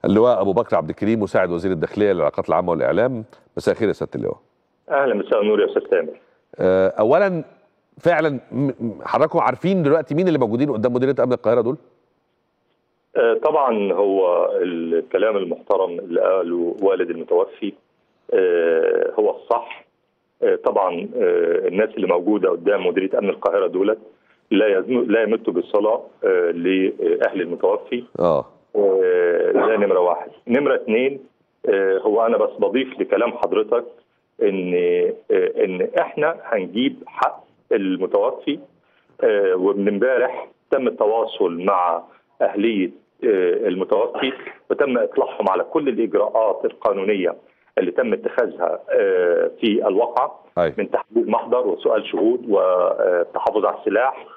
اللواء ابو بكر عبد الكريم مساعد وزير الداخليه للعلاقات العامه والاعلام مساء الخير يا سياده اللواء اهلا مساء النور يا استاذ تامر آه، اولا فعلا م- م- حضراتكم عارفين دلوقتي مين اللي موجودين قدام مديريه امن القاهره دول آه، طبعا هو الكلام المحترم اللي قاله والد المتوفي آه، هو الصح آه، طبعا آه، الناس اللي موجوده قدام مديريه امن القاهره دولت لا يزن- لا يمتوا بالصلاه آه، لاهل المتوفي اه آه، ده نمره واحد نمره اثنين آه، هو انا بس بضيف لكلام حضرتك ان آه، ان احنا هنجيب حق المتوفي آه، ومن امبارح تم التواصل مع اهليه آه، المتوفي وتم اطلاعهم على كل الاجراءات القانونيه اللي تم اتخاذها آه، في الواقعه أيوة. من تحديد محضر وسؤال شهود والتحفظ على السلاح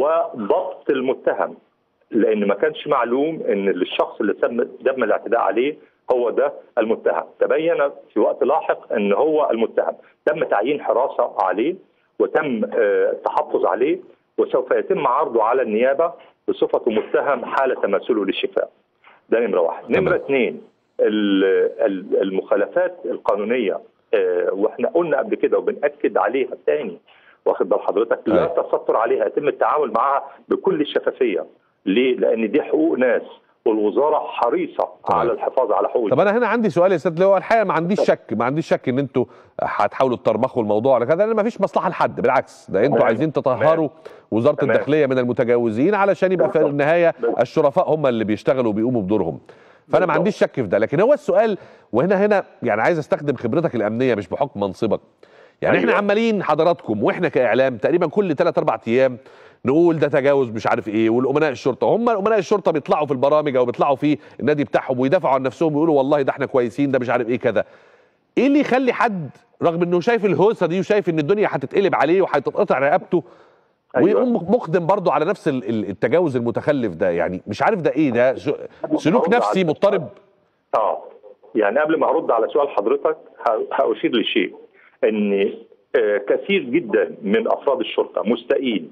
وضبط المتهم لان ما كانش معلوم ان الشخص اللي تم تم الاعتداء عليه هو ده المتهم تبين في وقت لاحق ان هو المتهم تم تعيين حراسه عليه وتم آه، التحفظ عليه وسوف يتم عرضه على النيابه بصفته متهم حال تماثله للشفاء ده نمره واحد تمام. نمره اثنين ال- ال- المخالفات القانونيه آه، واحنا قلنا قبل كده وبناكد عليها تاني واخد بال حضرتك لا أيوة. تستر عليها يتم التعامل معها بكل الشفافيه ليه؟ لان دي حقوق ناس والوزاره حريصه تمام. على الحفاظ على حقوق طب انا هنا عندي سؤال يا سياده اللواء الحقيقه ما عنديش شك ما عنديش شك ان انتوا هتحاولوا تطرمخوا الموضوع على كذا لان ما فيش مصلحه لحد بالعكس ده انتوا تمام. عايزين تطهروا وزاره تمام. الداخليه من المتجاوزين علشان يبقى في بالظبط. النهايه بالظبط. الشرفاء هم اللي بيشتغلوا وبيقوموا بدورهم فانا ما بالظبط. عنديش شك في ده لكن هو السؤال وهنا هنا يعني عايز استخدم خبرتك الامنيه مش بحكم منصبك يعني احنا أيوة. عمالين حضراتكم واحنا كاعلام تقريبا كل 3 4 ايام نقول ده تجاوز مش عارف ايه والامناء الشرطه هم امناء الشرطه بيطلعوا في البرامج او بيطلعوا في النادي بتاعهم ويدافعوا عن نفسهم ويقولوا والله ده احنا كويسين ده مش عارف ايه كذا ايه اللي يخلي حد رغم انه شايف الهوسه دي وشايف ان الدنيا هتتقلب عليه وهتتقطع رقبته أيوة. ويقوم مقدم برضه على نفس ال- ال- التجاوز المتخلف ده يعني مش عارف ده ايه ده س- سلوك نفسي مضطرب اه يعني قبل ما ارد على سؤال حضرتك ه- هاشير لشيء ان آه، كثير جدا من افراد الشرطه مستائين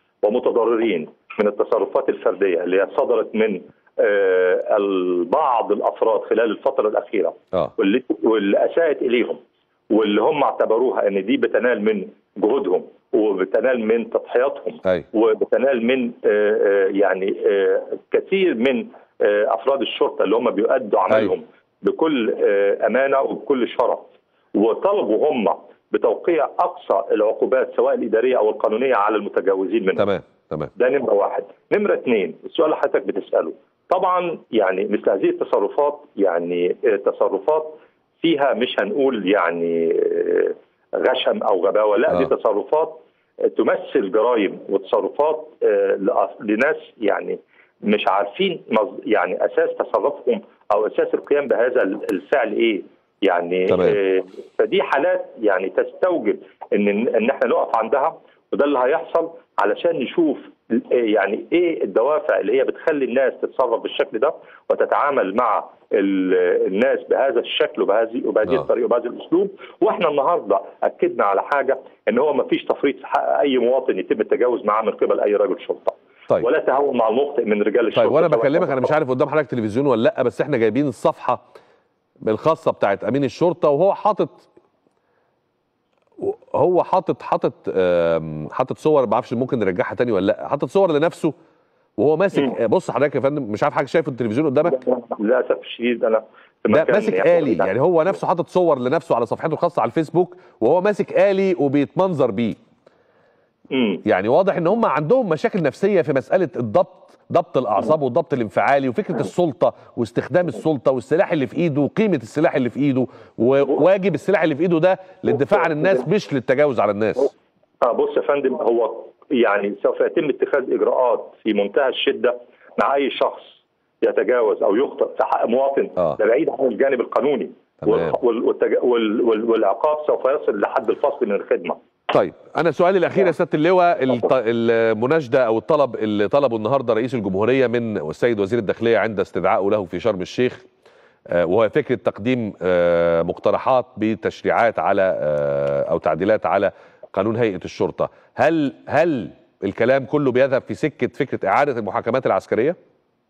ومتضررين من التصرفات الفرديه اللي هي صدرت من آه، بعض الافراد خلال الفتره الاخيره اه واللي واللي اساءت اليهم واللي هم اعتبروها ان دي بتنال من جهودهم وبتنال من تضحياتهم ايوه وبتنال من آه، آه، يعني آه، كثير من آه، افراد الشرطه اللي هم بيؤدوا عملهم بكل آه، امانه وبكل شرف وطلبوا هم بتوقيع اقصى العقوبات سواء الاداريه او القانونيه على المتجاوزين منهم تمام تمام ده نمره واحد نمره اثنين السؤال اللي حضرتك بتساله طبعا يعني مثل هذه التصرفات يعني آه، تصرفات فيها مش هنقول يعني آه، غشم او غباوه لا آه. دي تصرفات آه، تمثل جرائم وتصرفات آه، لأ- لناس يعني مش عارفين مص- يعني اساس تصرفهم او اساس القيام بهذا الفعل ايه يعني تمام. آه، فدي حالات يعني تستوجب ان ان احنا نقف عندها وده اللي هيحصل علشان نشوف إيه يعني ايه الدوافع اللي هي بتخلي الناس تتصرف بالشكل ده وتتعامل مع ال- الناس بهذا الشكل وبهذه وبهذه آه. الطريقه وبهذا الاسلوب واحنا النهارده اكدنا على حاجه ان هو ما فيش تفريط في حق اي مواطن يتم التجاوز معاه من قبل اي رجل شرطه طيب ولا تهاون مع المخطئ من رجال الشرطه طيب وانا سواء بكلمك كان انا مش عارف قدام حضرتك تلفزيون ولا لا بس احنا جايبين الصفحه الخاصه بتاعت امين الشرطه وهو حاطط هو حاطط حاطط آم، حاطط صور ما اعرفش ممكن نرجعها تاني ولا لا حاطط صور لنفسه وهو ماسك مم. بص حضرتك يا فندم مش عارف حاجه شايف التلفزيون قدامك للاسف الشديد انا في ده مكان ماسك آلي يعني هو نفسه حاطط صور لنفسه على صفحته الخاصه على الفيسبوك وهو ماسك آلي وبيتمنظر بيه مم. يعني واضح ان هم عندهم مشاكل نفسيه في مساله الضبط ضبط الاعصاب والضبط الانفعالي وفكره السلطه واستخدام السلطه والسلاح اللي في ايده وقيمه السلاح اللي في ايده وواجب السلاح اللي في ايده ده للدفاع عن الناس مش للتجاوز على الناس اه بص يا فندم هو يعني سوف يتم اتخاذ اجراءات في منتهى الشده مع اي شخص يتجاوز او يخطئ في حق مواطن آه. ده بعيد عن الجانب القانوني تمام. والخ- وال- والتج- وال- وال- والعقاب سوف يصل لحد الفصل من الخدمه طيب انا سؤالي الاخير يا سياده اللواء الط- المناشده او الطلب اللي طلبه النهارده رئيس الجمهوريه من السيد وزير الداخليه عند استدعائه له في شرم الشيخ آه، وهو فكره تقديم آه، مقترحات بتشريعات على آه، او تعديلات على قانون هيئه الشرطه هل هل الكلام كله بيذهب في سكه فكره اعاده المحاكمات العسكريه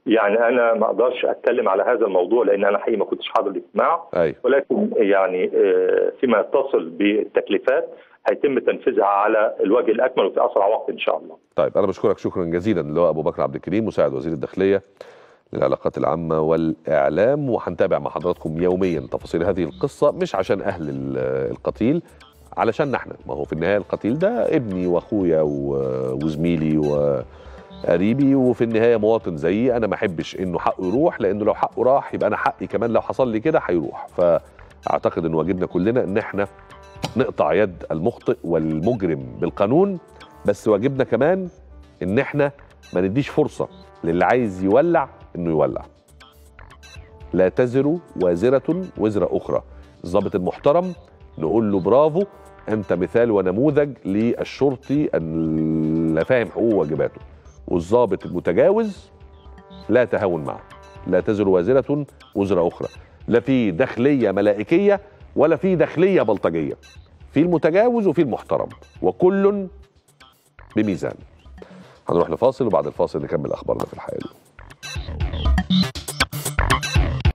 يعني انا ما اقدرش اتكلم على هذا الموضوع لان انا حقيقي ما كنتش حاضر الاجتماع ايوه ولكن يعني آه، فيما يتصل بالتكليفات هيتم تنفيذها على الوجه الاكمل وفي اسرع وقت ان شاء الله. طيب انا بشكرك شكرا جزيلا اللي هو ابو بكر عبد الكريم مساعد وزير الداخليه للعلاقات العامه والاعلام وهنتابع مع حضراتكم يوميا تفاصيل هذه القصه مش عشان اهل ال- القتيل علشان احنا ما هو في النهايه القتيل ده ابني واخويا و- وزميلي وقريبي وفي النهايه مواطن زيي انا ما احبش انه حقه يروح لانه لو حقه راح يبقى انا حقي كمان لو حصل لي كده هيروح فاعتقد ان واجبنا كلنا ان احنا نقطع يد المخطئ والمجرم بالقانون بس واجبنا كمان ان احنا ما نديش فرصه للي عايز يولع انه يولع لا تزر وازره وزر اخرى الضابط المحترم نقول له برافو انت مثال ونموذج للشرطي اللي فاهم حقوقه وواجباته والضابط المتجاوز لا تهاون معه لا تزر وازره وزر اخرى لا في داخليه ملائكيه ولا في داخليه بلطجيه في المتجاوز وفي المحترم وكل بميزان هنروح لفاصل وبعد الفاصل نكمل اخبارنا في الحياه اليوم